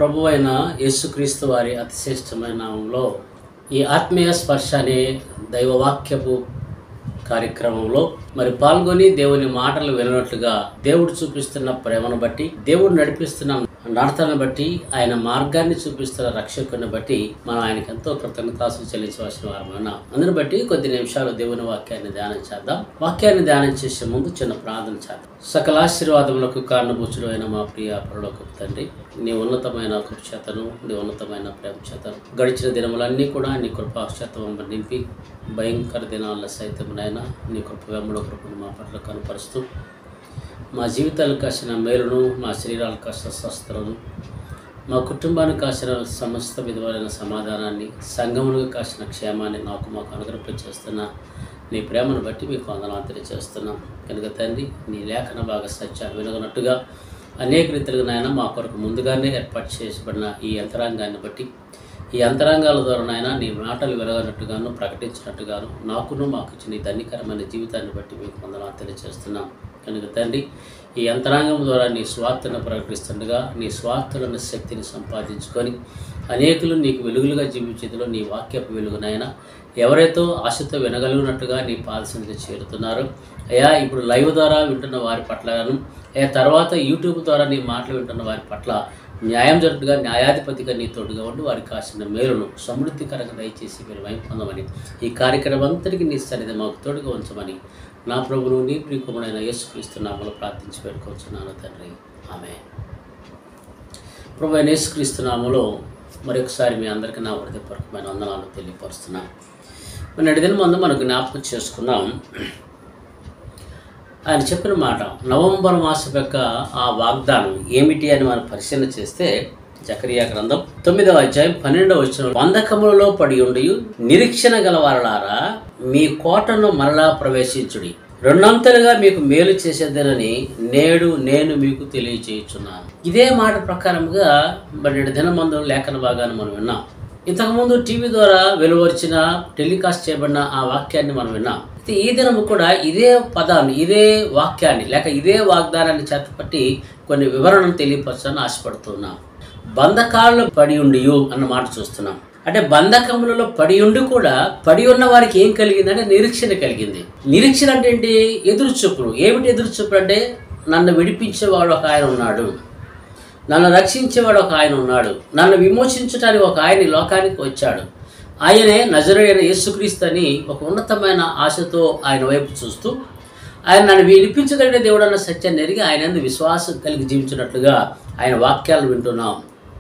ప్రభు అయిన యేసుక్రీస్తు వారి అతిశ్రేష్టమైన నామంలో ఈ ఆత్మీయ స్పర్శ అనే దైవవాక్యపు కార్యక్రమంలో మరి పాల్గొని దేవుని మాటలు వినట్లుగా దేవుడు చూపిస్తున్న ప్రేమను బట్టి దేవుడు నడిపిస్తున్న నడతను బట్టి ఆయన మార్గాన్ని చూపిస్తున్న రక్షకుని బట్టి మనం ఆయనకి ఎంతో కృతజ్ఞతాసులు చెల్లించవలసిన వారమైన అందుని బట్టి కొద్ది నిమిషాలు దేవుని వాక్యాన్ని ధ్యానం చేద్దాం వాక్యాన్ని ధ్యానం చేసే ముందు చిన్న ప్రార్థన చేద్దాం సకల ఆశీర్వాదములకు కారణభూచుడు అయిన మా ప్రియ పరలోక తండ్రి నీ ఉన్నతమైన కృపచేతను నీ ఉన్నతమైన ప్రేమ చేతను గడిచిన దినములన్నీ కూడా నీ కృపాక్షేతం నింపి భయంకర దినాల్లో సైతం నాయన నీ కృప వెంబడ కృపను మా పట్ల కనపరుస్తూ మా జీవితాలకు కాసిన మేలును మా శరీరాలకు కాసిన స్వస్థలను మా కుటుంబానికి కాసిన సమస్త విధమైన సమాధానాన్ని సంఘములకు కాసిన క్షేమాన్ని నాకు మాకు అనుగ్రహించేస్తున్న నీ ప్రేమను బట్టి మీకు వందనాలు తెలియజేస్తున్నాం కనుక తండ్రి నీ లేఖన బాగా సత్యాలు వినగనట్టుగా అనేక రీతిలుగా నాయన మా కొరకు ముందుగానే ఏర్పాటు చేసబడిన ఈ యంత్రాంగాన్ని బట్టి ఈ అంతరంగాల ద్వారా నాయన నీ మాటలు వెలగనట్టుగాను ప్రకటించినట్టుగాను నాకును మాకు ఇచ్చిన ఈ ధన్యకరమైన జీవితాన్ని బట్టి మీకు వందనాలు తెలియజేస్తున్నాం కనుక తండ్రి ఈ యంత్రాంగం ద్వారా నీ స్వార్థను ప్రకటిస్తుండగా నీ స్వార్థులను శక్తిని సంపాదించుకొని అనేకులు నీకు వెలుగులుగా జీవించేదిలో నీ వాక్యపు వెలుగునైనా ఎవరైతే ఆశతో వినగలిగినట్టుగా నీ పాలసీకి చేరుతున్నారో అయ్యా ఇప్పుడు లైవ్ ద్వారా వింటున్న వారి పట్లను అయ్యా తర్వాత యూట్యూబ్ ద్వారా నీ మాటలు వింటున్న వారి పట్ల న్యాయం జరుగుతుగా న్యాయాధిపతిగా నీ తోడుగా ఉండి వారికి కాసిన మేలును సమృద్ధికరంగా దయచేసి మీరు వైపు పొందమని ఈ కార్యక్రమం అంతటికి నీ సన్నిధి మాకు తోడుగా ఉంచమని నా ప్రభును నీ ప్రియకుముడైన యేసుక్రీస్తు నామలు ప్రార్థించి పెట్టుకొచ్చున్నాను తండ్రి ఆమె ప్రభు అయిన యేసుక్రీస్తు నామలో మరొకసారి మీ అందరికీ నా హృదయపూర్వకమైన వందనాలు తెలియపరుస్తున్నాను మన దిన ముందు మనం జ్ఞాపకం చేసుకున్నాం ఆయన చెప్పిన మాట నవంబర్ మాసం యొక్క ఆ వాగ్దానం ఏమిటి అని మనం పరిశీలన చేస్తే జకరియా గ్రంథం తొమ్మిదవ అధ్యాయం పన్నెండవ వచ్చిన బంధకములలో పడి ఉండి నిరీక్షణ గలవారలారా మీ కోటను మరలా ప్రవేశించుడి రెండంతలుగా మీకు మేలు చేసేదనని నేడు నేను మీకు తెలియచేయుచున్నాను ఇదే మాట ప్రకారంగా మరి దినమందు లేఖన భాగాన్ని మనం విన్నాం ఇంతకుముందు టీవీ ద్వారా వెలువరిచిన టెలికాస్ట్ చేయబడిన ఆ వాక్యాన్ని మనం విన్నాం అయితే ఈ దినము కూడా ఇదే పదాన్ని ఇదే వాక్యాన్ని లేక ఇదే వాగ్దానాన్ని చేతపట్టి కొన్ని వివరణలు తెలియపరచాలని ఆశపడుతున్నాం బంధకాలలో పడి ఉండి అన్న మాట చూస్తున్నాం అంటే బంధకములలో పడి ఉండి కూడా పడి ఉన్న వారికి ఏం కలిగిందంటే నిరీక్షణ కలిగింది నిరీక్షణ అంటే ఏంటి ఎదురు చూపులు ఏమిటి ఎదురు చూపులు అంటే నన్ను విడిపించేవాడు ఒక ఆయన ఉన్నాడు నన్ను రక్షించేవాడు ఒక ఆయన ఉన్నాడు నన్ను విమోచించడానికి ఒక ఆయన ఈ లోకానికి వచ్చాడు ఆయనే నజరైన యేసుక్రీస్తు అని ఒక ఉన్నతమైన ఆశతో ఆయన వైపు చూస్తూ ఆయన నన్ను వినిపించగలిగిన దేవుడు అన్న సత్యాన్ని ఎరిగి ఆయన యందు విశ్వాసం కలిగి జీవించినట్లుగా ఆయన వాక్యాలు వింటున్నాం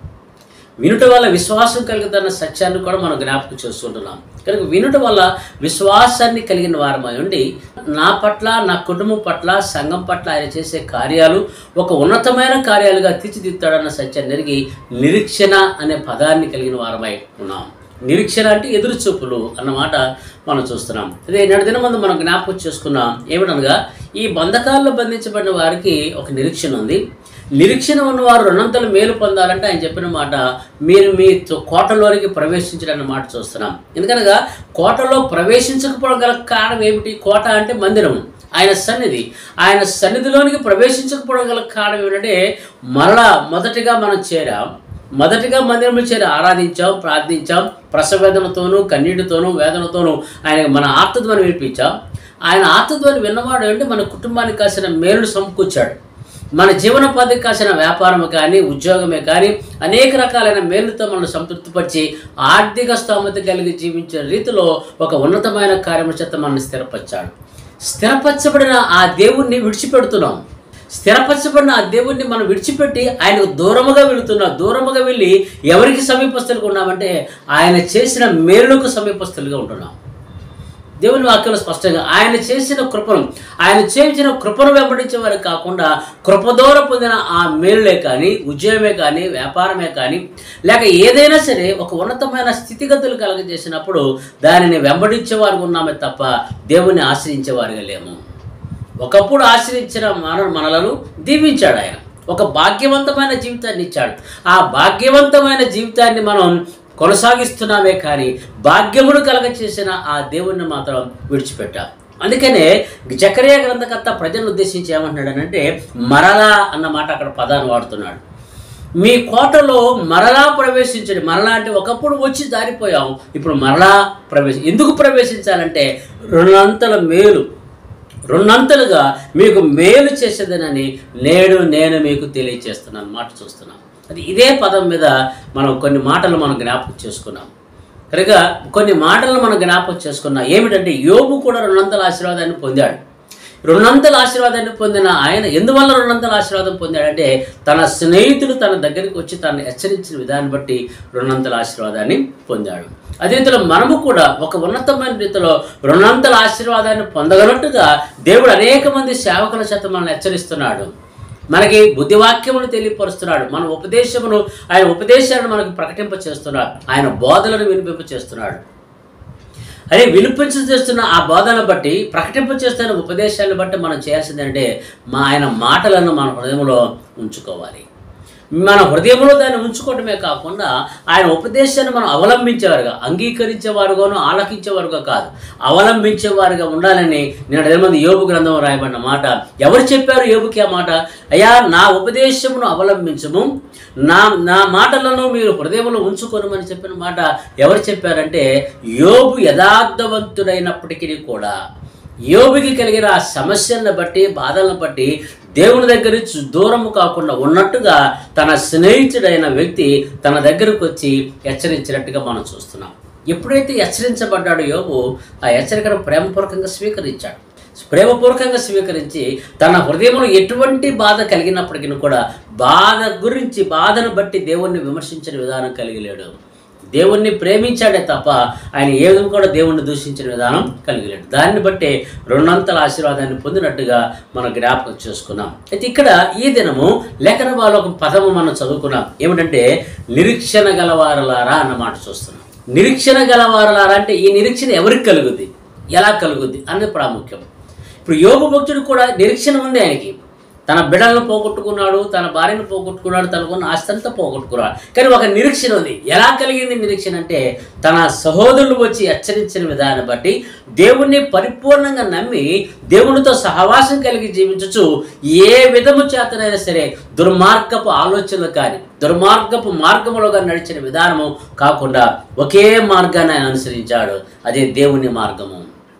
వినుట వల్ల విశ్వాసం కలుగుతున్న సత్యాన్ని కూడా మనం జ్ఞాపకం చేస్తుంటున్నాం కనుక వినుట వల్ల విశ్వాసాన్ని కలిగిన వారమై ఉండి నా పట్ల నా కుటుంబం పట్ల సంఘం పట్ల ఆయన చేసే కార్యాలు ఒక ఉన్నతమైన కార్యాలుగా తీర్చిదిద్దాడన్న సత్యాన్ని ఎరిగి నిరీక్షణ అనే పదాన్ని కలిగిన వారమై ఉన్నాం నిరీక్షణ అంటే ఎదురు చూపులు అన్నమాట మనం చూస్తున్నాం అదే నేడు దిన ముందు మనం జ్ఞాపకం చేసుకున్నాం ఏమిటనగా ఈ బంధకాల్లో బంధించబడిన వారికి ఒక నిరీక్షణ ఉంది నిరీక్షణ ఉన్నవారు రెండంతలు మేలు పొందాలంటే ఆయన చెప్పిన మాట మీరు మీ తో- కోటలోనికి ప్రవేశించడం మాట చూస్తున్నాం ఎందుకనగా కోటలో ప్రవేశించకపోవడం గల కారణం ఏమిటి కోట అంటే మందిరం ఆయన సన్నిధి ఆయన సన్నిధిలోనికి ప్రవేశించకపోవడం గల కారణం ఏమిటంటే మరలా మొదటిగా మనం చేరాం మొదటిగా మందిరంలో చేరి ఆరాధించాం ప్రార్థించాం ప్రసవేదనతోనూ కన్నీటితోనూ వేదనతోనూ ఆయన మన ఆర్తధ్వని వినిపించాం ఆయన ఆర్తధ్వని విన్నవాడు అంటే మన కుటుంబానికి కాసిన మేలును సమకూర్చాడు మన జీవనోపాధికి కాసిన వ్యాపారం కానీ ఉద్యోగమే కానీ అనేక రకాలైన మేలుతో మనల్ని సంతృప్తిపరిచి ఆర్థిక స్తోమత కలిగి జీవించే రీతిలో ఒక ఉన్నతమైన కార్యము చేత మనల్ని స్థిరపరిచాడు స్థిరపరచబడిన ఆ దేవుణ్ణి విడిచిపెడుతున్నాం స్థిరపరచబడిన ఆ దేవుణ్ణి మనం విడిచిపెట్టి ఆయనకు దూరముగా వెళుతున్నాం దూరముగా వెళ్ళి ఎవరికి సమీపస్తులుగా ఉన్నామంటే ఆయన చేసిన మేలులకు సమీపస్తులుగా ఉంటున్నాం దేవుని వాక్యంలో స్పష్టంగా ఆయన చేసిన కృపను ఆయన చేసిన కృపను వెంబడించే వారికి కాకుండా కృప ద్వారా పొందిన ఆ మేలులే కానీ ఉద్యోగమే కానీ వ్యాపారమే కానీ లేక ఏదైనా సరే ఒక ఉన్నతమైన స్థితిగతులు కలగజేసినప్పుడు దానిని వెంబడించేవారు ఉన్నామే తప్ప దేవుని ఆశ్రయించేవారుగా లేము ఒకప్పుడు ఆశ్రయించిన మన మనలను దీవించాడు ఆయన ఒక భాగ్యవంతమైన జీవితాన్ని ఇచ్చాడు ఆ భాగ్యవంతమైన జీవితాన్ని మనం కొనసాగిస్తున్నామే కానీ భాగ్యమును కలగ చేసిన ఆ దేవుణ్ణి మాత్రం విడిచిపెట్టాం అందుకనే జకరియా గ్రంథకర్త ప్రజలను ఉద్దేశించి ఏమంటున్నాడనంటే మరలా అన్న మాట అక్కడ పదాన్ని వాడుతున్నాడు మీ కోటలో మరలా ప్రవేశించండి మరలా అంటే ఒకప్పుడు వచ్చి దారిపోయాం ఇప్పుడు మరలా ప్రవేశ ఎందుకు ప్రవేశించాలంటే రెండంతల మేలు రెండంతలుగా మీకు మేలు చేసేదనని నేడు నేను మీకు తెలియచేస్తున్నాను మాట చూస్తున్నాం అది ఇదే పదం మీద మనం కొన్ని మాటలు మనం జ్ఞాపకం చేసుకున్నాం కనుక కొన్ని మాటలను మనం జ్ఞాపకం చేసుకున్నాం ఏమిటంటే యోబు కూడా రెండంతల ఆశీర్వాదాన్ని పొందాడు రెండంతల ఆశీర్వాదాన్ని పొందిన ఆయన ఎందువల్ల రెండంతల ఆశీర్వాదం పొందాడంటే తన స్నేహితులు తన దగ్గరికి వచ్చి తనను హెచ్చరించిన విధాన్ని బట్టి రెండంతల ఆశీర్వాదాన్ని పొందాడు అదే రీతిలో మనము కూడా ఒక ఉన్నతమైన రీతిలో రెండంతల ఆశీర్వాదాన్ని పొందగలట్టుగా దేవుడు అనేక మంది సేవకుల చేత మనల్ని హెచ్చరిస్తున్నాడు మనకి బుద్ధివాక్యమును తెలియపరుస్తున్నాడు మన ఉపదేశమును ఆయన ఉపదేశాలను మనకు ప్రకటింప చేస్తున్నాడు ఆయన బోధలను వినిపింప చేస్తున్నాడు అదే వినిపించ చేస్తున్న ఆ బోధన బట్టి ప్రకటింప చేస్తున్న ఉపదేశాలను బట్టి మనం చేయాల్సిందంటే మా ఆయన మాటలను మన హృదయంలో ఉంచుకోవాలి మన హృదయంలో దాన్ని ఉంచుకోవడమే కాకుండా ఆయన ఉపదేశాన్ని మనం అవలంబించేవారుగా అంగీకరించేవారుగాను ఆలకించేవారుగా కాదు అవలంబించేవారుగా ఉండాలని నేను అదే మంది యోగు గ్రంథం రాయబడిన మాట ఎవరు చెప్పారు యోగుకి ఆ మాట అయ్యా నా ఉపదేశమును అవలంబించము నా నా మాటలను మీరు హృదయంలో ఉంచుకోనమని చెప్పిన మాట ఎవరు చెప్పారంటే యోగు యథార్థవంతుడైనప్పటికీ కూడా యోబుకి కలిగిన ఆ సమస్యలను బట్టి బాధలను బట్టి దేవుని దగ్గర నుంచి దూరము కాకుండా ఉన్నట్టుగా తన స్నేహితుడైన వ్యక్తి తన దగ్గరకు వచ్చి హెచ్చరించినట్టుగా మనం చూస్తున్నాం ఎప్పుడైతే హెచ్చరించబడ్డాడో యోబు ఆ హెచ్చరికను ప్రేమపూర్వకంగా స్వీకరించాడు ప్రేమపూర్వకంగా స్వీకరించి తన హృదయంలో ఎటువంటి బాధ కలిగినప్పటికీ కూడా బాధ గురించి బాధను బట్టి దేవుణ్ణి విమర్శించిన విధానం కలిగి లేడు దేవుణ్ణి ప్రేమించాడే తప్ప ఆయన ఏ విధంగా కూడా దేవుణ్ణి దూషించిన విధానం కలిగలేడు దాన్ని బట్టే రెండంతల ఆశీర్వాదాన్ని పొందినట్టుగా మనం జ్ఞాపకం చేసుకున్నాం అయితే ఇక్కడ ఈ దినము లేఖన వాళ్ళ ఒక పదము మనం చదువుకున్నాం ఏమిటంటే నిరీక్షణ గలవారలారా అన్న మాట చూస్తున్నాం నిరీక్షణ గలవారలారా అంటే ఈ నిరీక్షణ ఎవరికి కలుగుద్ది ఎలా కలుగుద్ది అన్నది ప్రాముఖ్యం ఇప్పుడు యోగ భక్తుడు కూడా నిరీక్షణ ఉంది ఆయనకి తన బిడ్డలను పోగొట్టుకున్నాడు తన భార్యను పోగొట్టుకున్నాడు తనకున్న ఆస్తి అంతా పోగొట్టుకున్నాడు కానీ ఒక నిరీక్షణ ఉంది ఎలా కలిగింది నిరీక్షణ అంటే తన సహోదరులు వచ్చి హెచ్చరించిన విధానం బట్టి దేవుణ్ణి పరిపూర్ణంగా నమ్మి దేవునితో సహవాసం కలిగి జీవించచ్చు ఏ విధము చేతనైనా సరే దుర్మార్గపు ఆలోచనలు కానీ దుర్మార్గపు మార్గములుగా నడిచిన విధానము కాకుండా ఒకే మార్గాన్ని ఆయన అనుసరించాడు అదే దేవుని మార్గము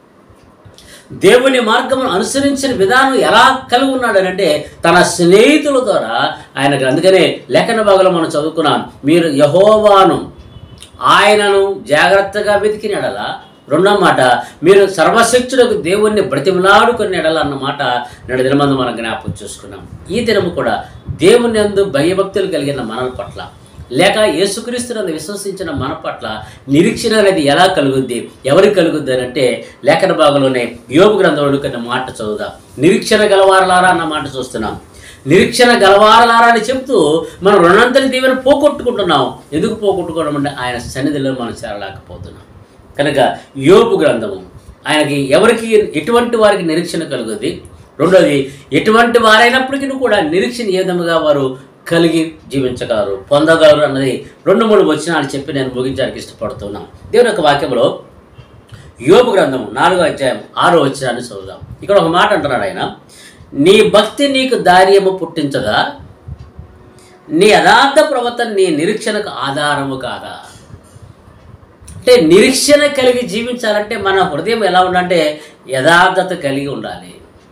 దేవుని మార్గమును అనుసరించిన విధానం ఎలా కలిగి ఉన్నాడు అంటే తన స్నేహితుల ద్వారా ఆయనకు అందుకనే లేఖన భాగంలో మనం చదువుకున్నాం మీరు యహోవాను ఆయనను జాగ్రత్తగా వెతికిన ఎడల రెండో మాట మీరు సర్వశక్తులకు దేవుణ్ణి బ్రతిమలాడుకుని ఎడల అన్న మాట నేడు దినమందు మనం జ్ఞాపకం చూసుకున్నాం ఈ దినము కూడా దేవుని అందు భయభక్తులు కలిగిన మనల పట్ల లేక యేసుక్రీస్తునందు విశ్వసించిన మన పట్ల నిరీక్షణ అనేది ఎలా కలుగుద్ది ఎవరికి కలుగుద్ది అని అంటే లేఖన భాగంలోనే యోగు గ్రంథంలో కొన్ని మాట చదువుదాం నిరీక్షణ గలవారలారా అన్న మాట చూస్తున్నాం నిరీక్షణ గలవారలారా అని చెప్తూ మనం రుణంతని దీవెన పోగొట్టుకుంటున్నాం ఎందుకు పోగొట్టుకోవడం అంటే ఆయన సన్నిధిలో మనం చేరలేకపోతున్నాం కనుక యోగు గ్రంథము ఆయనకి ఎవరికి ఎటువంటి వారికి నిరీక్షణ కలుగుద్ది రెండోది ఎటువంటి వారైనప్పటికీ కూడా నిరీక్షణ ఏ విధముగా వారు కలిగి జీవించగలరు పొందగలరు అన్నది రెండు మూడు వచనాలు చెప్పి నేను ముగించడానికి ఇష్టపడుతున్నాను దేవుని యొక్క వాక్యంలో యోబు గ్రంథం నాలుగో అధ్యాయం ఆరో వచనాన్ని చదువుదాం ఇక్కడ ఒక మాట అంటున్నాడు ఆయన నీ భక్తి నీకు ధార్యము పుట్టించదా నీ యథార్థ ప్రవర్తన నీ నిరీక్షణకు ఆధారము కాదా అంటే నిరీక్షణ కలిగి జీవించాలంటే మన హృదయం ఎలా ఉండాలంటే యథార్థత కలిగి ఉండాలి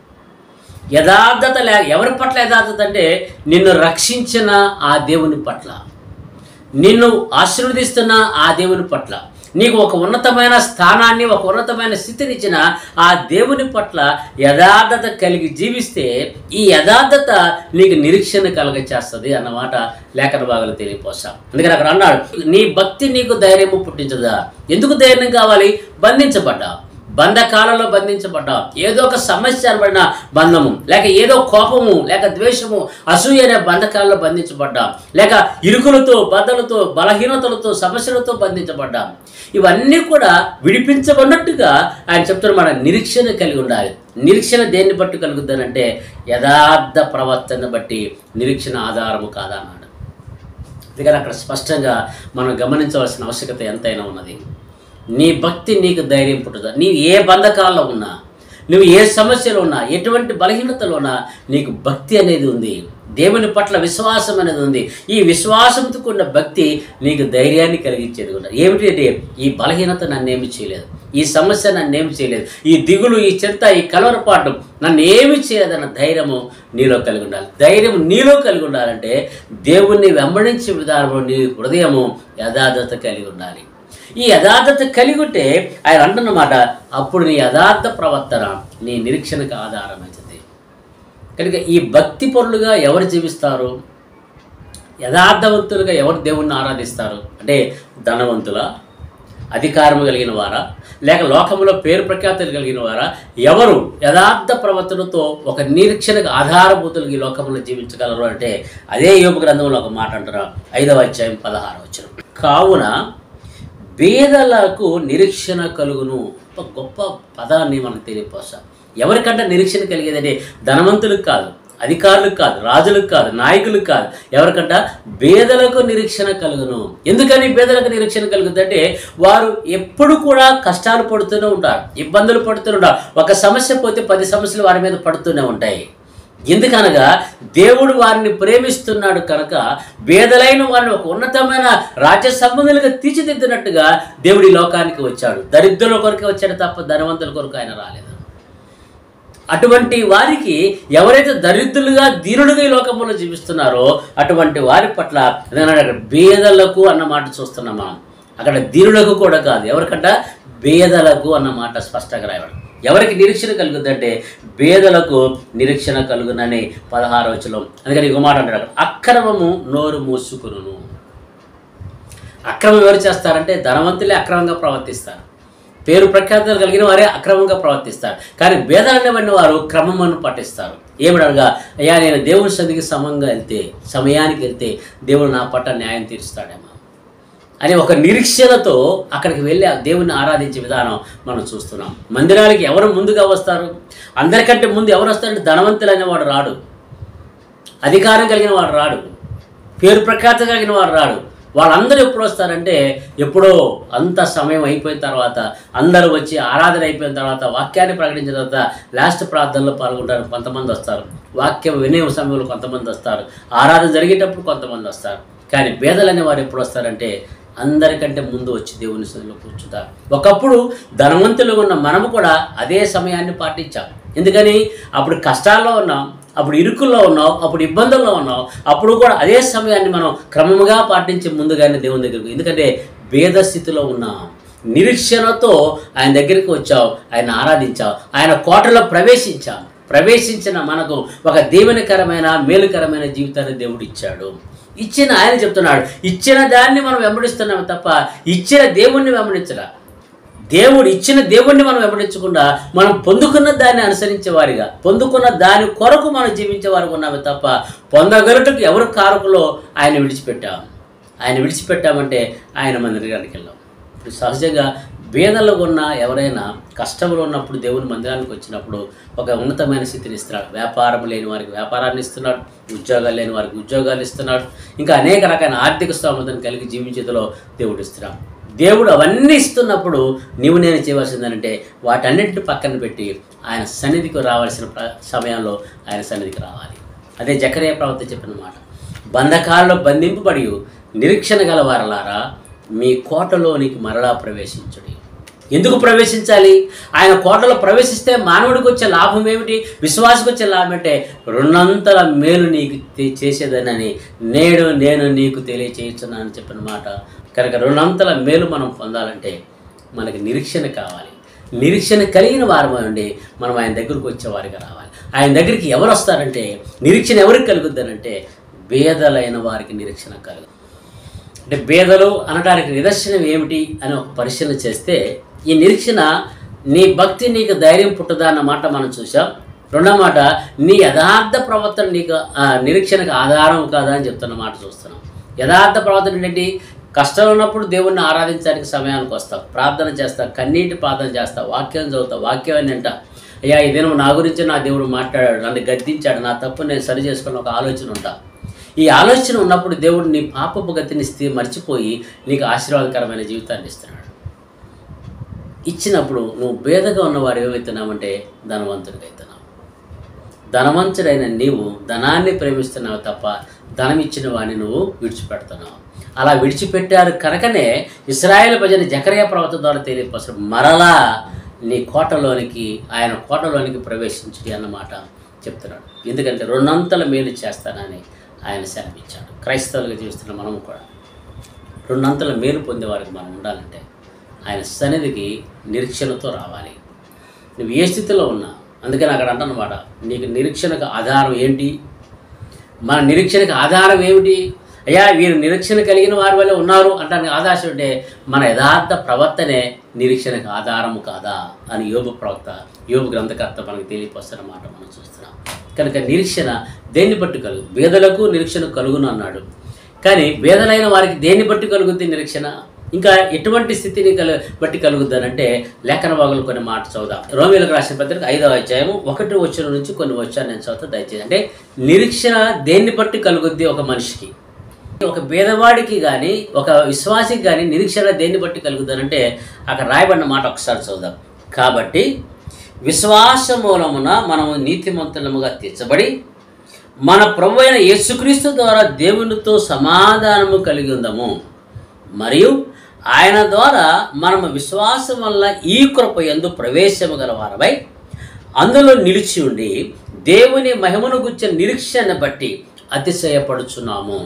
యథార్థత లే ఎవరి పట్ల యథార్థత అంటే నిన్ను రక్షించిన ఆ దేవుని పట్ల నిన్ను ఆశీర్వదిస్తున్న ఆ దేవుని పట్ల నీకు ఒక ఉన్నతమైన స్థానాన్ని ఒక ఉన్నతమైన స్థితినిచ్చిన ఆ దేవుని పట్ల యథార్థత కలిగి జీవిస్తే ఈ యథార్థత నీకు నిరీక్షణ కలగ చేస్తుంది అన్నమాట లేఖన భాగాలు తెలియపోసాం అందుకని అక్కడ అన్నాడు నీ భక్తి నీకు ధైర్యము పుట్టించదా ఎందుకు ధైర్యం కావాలి బంధించబడ్డా బంధకాలలో బంధించబడ్డాం ఏదో ఒక సమస్య అనబడిన బంధము లేక ఏదో కోపము లేక ద్వేషము అసూయ అనే బంధకాలలో బంధించబడ్డాం లేక ఇరుకులతో బద్దలతో బలహీనతలతో సమస్యలతో బంధించబడ్డాం ఇవన్నీ కూడా విడిపించబడినట్టుగా ఆయన చెప్తున్న మన నిరీక్షణ కలిగి ఉండాలి నిరీక్షణ దేన్ని బట్టి కలుగుద్దనంటే యథార్థ ప్రవర్తన బట్టి నిరీక్షణ ఆధారము కాదా అన్నాడు అందుకని అక్కడ స్పష్టంగా మనం గమనించవలసిన ఆవశ్యకత ఎంతైనా ఉన్నది నీ భక్తి నీకు ధైర్యం పుట్టుదా నీవు ఏ బంధకాల్లో ఉన్నా నువ్వు ఏ సమస్యలో ఉన్నా ఎటువంటి బలహీనతలో ఉన్నా నీకు భక్తి అనేది ఉంది దేవుని పట్ల విశ్వాసం అనేది ఉంది ఈ విశ్వాసంతో కూడిన భక్తి నీకు ధైర్యాన్ని కలిగించేది కూడా ఏమిటి అంటే ఈ బలహీనత నన్నేమి చేయలేదు ఈ సమస్య నన్నేమి చేయలేదు ఈ దిగులు ఈ చింత ఈ కలవరపాటు నన్ను ఏమి చేయలేదన్న ధైర్యము నీలో కలిగి ఉండాలి ధైర్యం నీలో కలిగి ఉండాలంటే దేవుణ్ణి వెంబడించే విధానంలో నీ హృదయము యథార్థత కలిగి ఉండాలి ఈ యథార్థత కలిగి ఉంటే ఆయన అంటున్నమాట అప్పుడు నీ యథార్థ ప్రవర్తన నీ నిరీక్షణకు ఆధారమవుతుంది కనుక ఈ భక్తి పరులుగా ఎవరు జీవిస్తారు యథార్థవంతులుగా ఎవరు దేవుణ్ణి ఆరాధిస్తారు అంటే ధనవంతుల అధికారము కలిగిన వారా లేక లోకంలో పేరు ప్రఖ్యాతులు కలిగిన వారా ఎవరు యథార్థ ప్రవర్తనతో ఒక నిరీక్షణకు ఆధారభూతులు ఈ లోకంలో జీవించగలరు అంటే అదే యోగ గ్రంథంలో ఒక మాట అంటారు ఐదవ అధ్యాయం పదహారు వచ్చిన కావున బేదలకు నిరీక్షణ కలుగును ఒక గొప్ప పదాన్ని మనకు తెలియపోసా ఎవరికంటే నిరీక్షణ కలిగేదంటే ధనవంతులకు కాదు అధికారులకు కాదు రాజులకు కాదు నాయకులకు కాదు ఎవరికంట బేదలకు నిరీక్షణ కలుగును ఎందుకని బేదలకు నిరీక్షణ కలుగుతుందంటే వారు ఎప్పుడు కూడా కష్టాలు పడుతూనే ఉంటారు ఇబ్బందులు పడుతూనే ఉంటారు ఒక సమస్య పోతే పది సమస్యలు వారి మీద పడుతూనే ఉంటాయి ఎందుకనగా దేవుడు వారిని ప్రేమిస్తున్నాడు కనుక బేదలైన వారిని ఒక ఉన్నతమైన రాజ్య సంబంధులుగా తీర్చిదిద్దినట్టుగా దేవుడి లోకానికి వచ్చాడు దరిద్రుల కొరకే వచ్చాడు తప్ప ధనవంతుల కొరకు ఆయన రాలేదు అటువంటి వారికి ఎవరైతే దరిద్రులుగా దీనులుగా ఈ లోకంలో జీవిస్తున్నారో అటువంటి వారి పట్ల ఏదైనా అక్కడ బేదలకు అన్న మాట చూస్తున్నాం మనం అక్కడ దీనులకు కూడా కాదు ఎవరికంట బేదలకు అన్న మాట స్పష్టంగా రాయబడి ఎవరికి నిరీక్షణ కలుగుద్దంటే బేదలకు నిరీక్షణ కలుగునని పదహారు వచనం అందుకని ఇంకో మాట అంటాడు అక్రమము నోరు మూసుకును అక్రమం ఎవరు చేస్తారంటే ధనవంతులే అక్రమంగా ప్రవర్తిస్తారు పేరు ప్రఖ్యాతులు కలిగిన వారే అక్రమంగా ప్రవర్తిస్తారు కానీ భేదాలనేవన్నీ వారు క్రమమును పట్టిస్తారు ఏమిడనగా అయ్యా నేను దేవుని సన్నిధికి సమంగా వెళ్తే సమయానికి వెళ్తే దేవుడు నా పట్ల న్యాయం తీరుస్తాడేమో అనే ఒక నిరీక్షణతో అక్కడికి వెళ్ళి ఆ దేవుణ్ణి ఆరాధించే విధానం మనం చూస్తున్నాం మందిరాలకి ఎవరు ముందుగా వస్తారు అందరికంటే ముందు ఎవరు వస్తారంటే ధనవంతులు అనేవాడు రాడు అధికారం కలిగిన వాడు రాడు పేరు ప్రఖ్యాత కలిగిన వాడు రాడు వాళ్ళందరూ ఎప్పుడు వస్తారంటే ఎప్పుడో అంత సమయం అయిపోయిన తర్వాత అందరూ వచ్చి ఆరాధన అయిపోయిన తర్వాత వాక్యాన్ని ప్రకటించిన తర్వాత లాస్ట్ ప్రార్థనలో పాల్గొంటారు కొంతమంది వస్తారు వాక్యం వినే సమయంలో కొంతమంది వస్తారు ఆరాధన జరిగేటప్పుడు కొంతమంది వస్తారు కానీ పేదలు అనే వారు ఎప్పుడు వస్తారంటే అందరికంటే ముందు వచ్చి దేవుని సన్నిధిలో కూర్చుంటారు ఒకప్పుడు ధనవంతులు ఉన్న మనము కూడా అదే సమయాన్ని పాటించాం ఎందుకని అప్పుడు కష్టాల్లో ఉన్నాం అప్పుడు ఇరుకుల్లో ఉన్నాం అప్పుడు ఇబ్బందుల్లో ఉన్నాం అప్పుడు కూడా అదే సమయాన్ని మనం క్రమముగా పాటించి ముందుగానే దేవుని దగ్గరికి ఎందుకంటే భేద స్థితిలో ఉన్నాం నిరీక్షణతో ఆయన దగ్గరికి వచ్చావు ఆయన ఆరాధించావు ఆయన కోటలో ప్రవేశించాం ప్రవేశించిన మనకు ఒక దీవెనకరమైన మేలుకరమైన జీవితాన్ని దేవుడు ఇచ్చాడు ఇచ్చిన ఆయన చెప్తున్నాడు ఇచ్చిన దాన్ని మనం వెంబడిస్తున్నాము తప్ప ఇచ్చిన దేవుణ్ణి వెంబడించరా దేవుడు ఇచ్చిన దేవుణ్ణి మనం వెంబడించకుండా మనం పొందుకున్న దాన్ని అనుసరించే వారిగా పొందుకున్న దాని కొరకు మనం జీవించే వారికి ఉన్నామే తప్ప పొందగలుటకు ఎవరు కారకులో ఆయన విడిచిపెట్టాం ఆయన విడిచిపెట్టామంటే ఆయన మందిరానికి వెళ్ళాం ఇప్పుడు సహజంగా బేదలో ఉన్న ఎవరైనా కష్టంలో ఉన్నప్పుడు దేవుని మందిరానికి వచ్చినప్పుడు ఒక ఉన్నతమైన స్థితిని ఇస్తున్నాడు వ్యాపారం లేని వారికి వ్యాపారాన్ని ఇస్తున్నాడు ఉద్యోగాలు లేని వారికి ఉద్యోగాలు ఇస్తున్నాడు ఇంకా అనేక రకాల ఆర్థిక స్తోమతను కలిగి జీవించేదిలో దేవుడు ఇస్తున్నాడు దేవుడు అవన్నీ ఇస్తున్నప్పుడు నీవు నేను చేయవలసిందంటే వాటన్నింటిని పక్కన పెట్టి ఆయన సన్నిధికి రావాల్సిన ప్ర- సమయంలో ఆయన సన్నిధికి రావాలి అదే జకరియా ప్రవక్త చెప్పిన మాట బంధకాల్లో బంధింపబడి నిరీక్షణ గల వారలారా మీ కోటలోనికి మరలా ప్రవేశించుడి ఎందుకు ప్రవేశించాలి ఆయన కోటలో ప్రవేశిస్తే మానవుడికి వచ్చే లాభం ఏమిటి విశ్వాసకు వచ్చే లాభం అంటే రెండంతల మేలు నీకు తె- చేసేదనని నేడు నేను నీకు తెలియచేస్తున్నానని చెప్పిన మాట కనుక రెండంతల మేలు మనం పొందాలంటే మనకి నిరీక్షణ కావాలి నిరీక్షణ కలిగిన వారమై ఉండి మనం ఆయన దగ్గరకు వచ్చేవారిగా రావాలి ఆయన దగ్గరికి ఎవరు వస్తారంటే నిరీక్షణ ఎవరికి కలుగుద్దనంటే పేదలైన వారికి నిరీక్షణ కలుగు అంటే బేదలు అనడానికి నిదర్శనం ఏమిటి అని ఒక పరిశీలన చేస్తే ఈ నిరీక్షణ నీ భక్తి నీకు ధైర్యం పుట్టదా అన్న మాట మనం చూసాం రెండో మాట నీ యథార్థ ప్రవర్తన నీకు ఆ, నిరీక్షణకు ఆధారం కాదా అని చెప్తున్న మాట చూస్తున్నాం యథార్థ ప్రవర్తన ఏంటి కష్టం ఉన్నప్పుడు దేవుణ్ణి ఆరాధించడానికి సమయానికి వస్తావు ప్రార్థన చేస్తావు కన్నీటి ప్రార్థన చేస్తావు వాక్యం చదువుతావు వాక్యం అని అంట అయ్యా ఈ దినం నా గురించి నా దేవుడు మాట్లాడాడు నన్ను గద్దించాడు నా తప్పు నేను సరి చేసుకున్న ఒక ఆలోచన ఉంటా ఈ ఆలోచన ఉన్నప్పుడు దేవుడు నీ పాపపు గతిని స్థి మర్చిపోయి నీకు ఆశీర్వాదకరమైన జీవితాన్ని ఇస్తున్నాడు ఇచ్చినప్పుడు నువ్వు భేదగా ఉన్నవాడు ఏమవుతున్నావంటే ధనవంతుడికి అవుతున్నావు ధనవంతుడైన నీవు ధనాన్ని ప్రేమిస్తున్నావు తప్ప ధనం ఇచ్చిన వాడిని నువ్వు విడిచిపెడుతున్నావు అలా విడిచిపెట్టారు కనుకనే ఇస్రాయేల్ ప్రజలు జకరియా ప్రవక్త ద్వారా తెలియపరచడం మరలా నీ కోటలోనికి ఆయన కోటలోనికి ప్రవేశించి అన్నమాట చెప్తున్నాడు ఎందుకంటే రెండంతల మేలు చేస్తానని ఆయన సెలవిచ్చాడు క్రైస్తవులుగా జీవిస్తున్న మనము కూడా రెండంతల మేలు పొందేవారికి మనం ఉండాలంటే ఆయన సన్నిధికి నిరీక్షణతో రావాలి నువ్వు ఏ స్థితిలో ఉన్నా అందుకని అక్కడ అంటనమాట నీకు నిరీక్షణకు ఆధారం ఏంటి మన నిరీక్షణకు ఆధారం ఏమిటి అయ్యా వీరు నిరీక్షణ కలిగిన వారి వల్ల ఉన్నారు అంటానికి ఆదాశం అంటే మన యథార్థ ప్రవర్తనే నిరీక్షణకు ఆధారము కాదా అని యోగ ప్రవక్త యోగ గ్రంథకర్త మనకు తెలియపరుస్తున్నమాట మనం చూస్తున్నాం కనుక నిరీక్షణ దేన్ని బట్టి కలుగు బేదలకు నిరీక్షణ కలుగును అన్నాడు కానీ బేదలైన వారికి దేన్ని బట్టి కలుగుద్ది నిరీక్షణ ఇంకా ఎటువంటి స్థితిని కలు బట్టి కలుగుద్దనంటే లేఖన భాగులు కొన్ని మాట చదువుదాం రోమిలకు రాసిన పత్రిక ఐదవ అధ్యాయం ఒకటి వచ్చిన నుంచి కొన్ని వచ్చాను నేను చదువుతా దయచేసి అంటే నిరీక్షణ దేన్ని బట్టి కలుగుద్ది ఒక మనిషికి ఒక పేదవాడికి కానీ ఒక విశ్వాసికి కానీ నిరీక్షణ దేన్ని బట్టి కలుగుతుందంటే అక్కడ రాయబడిన మాట ఒకసారి చూద్దాం కాబట్టి విశ్వాస మూలమున మనము నీతిమంతులముగా తీర్చబడి మన ప్రభు అయిన యేసుక్రీస్తు ద్వారా దేవునితో సమాధానము కలిగి ఉందము మరియు ఆయన ద్వారా మనము విశ్వాసం వల్ల ఈ కృప ఎందు ప్రవేశము గల వారమై అందులో నిలిచి ఉండి దేవుని మహిమను గుర్చిన నిరీక్షణ బట్టి అతిశయపడుచున్నాము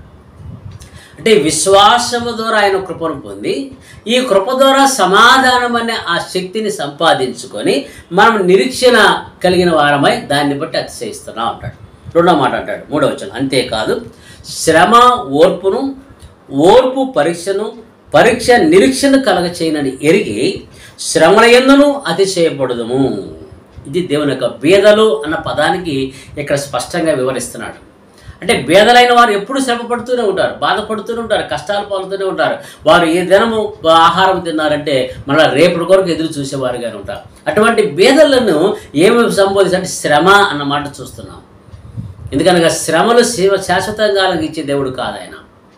అంటే విశ్వాసము ద్వారా ఆయన కృపను పొంది ఈ కృప ద్వారా సమాధానం అనే ఆ శక్తిని సంపాదించుకొని మనం నిరీక్షణ కలిగిన వారమై దాన్ని బట్టి అతిశయిస్తున్నాం అంటాడు రెండో మాట అంటాడు మూడో వచనం అంతేకాదు శ్రమ ఓర్పును ఓర్పు పరీక్షను పరీక్ష నిరీక్షణ కలగ చేయనని ఎరిగి శ్రమల ఎందును అతిశయపడదుము ఇది దేవుని యొక్క బీదలు అన్న పదానికి ఇక్కడ స్పష్టంగా వివరిస్తున్నాడు అంటే బేదలైన వారు ఎప్పుడు శ్రమ పడుతూనే ఉంటారు బాధపడుతూనే ఉంటారు కష్టాలు పాలుతూనే ఉంటారు వారు ఏ దినము ఆహారం తిన్నారంటే మళ్ళీ రేపటి కొరకు ఎదురు చూసేవారుగానే ఉంటారు అటువంటి బేదలను ఏమి సంబోధించి శ్రమ అన్న మాట చూస్తున్నాం ఎందుకనగా శ్రమలు శివ శాశ్వతంగా ఇచ్చే దేవుడు కాదు ఆయన